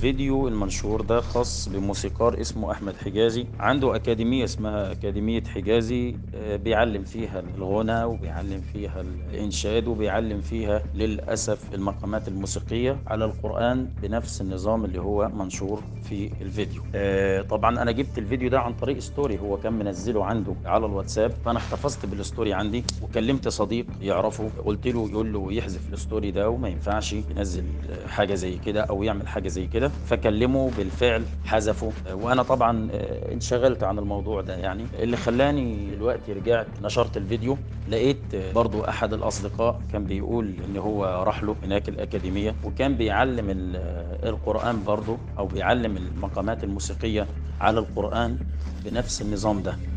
الفيديو المنشور ده خاص بموسيقار اسمه احمد حجازي عنده اكاديميه اسمها اكاديميه حجازي آه، بيعلم فيها الغنى وبيعلم فيها الانشاد وبيعلم فيها للاسف المقامات الموسيقيه على القران بنفس النظام اللي هو منشور في الفيديو آه، طبعا انا جبت الفيديو ده عن طريق ستوري هو كان منزله عنده على الواتساب فانا احتفظت بالستوري عندي وكلمت صديق يعرفه قلت له يقول له يحذف الستوري ده وما ينفعش ينزل حاجه زي كده او يعمل حاجه زي كده فكلمه بالفعل حذفه وانا طبعا آه، انشغلت عن الموضوع ده يعني اللي خلاني دلوقتي رجعت نشرت الفيديو لقيت آه، برضو احد الاصدقاء كان بيقول ان هو راح له هناك الاكاديميه وكان بيعلم ال- آه، القران برضو او بيعلم المقامات الموسيقيه على القران بنفس النظام ده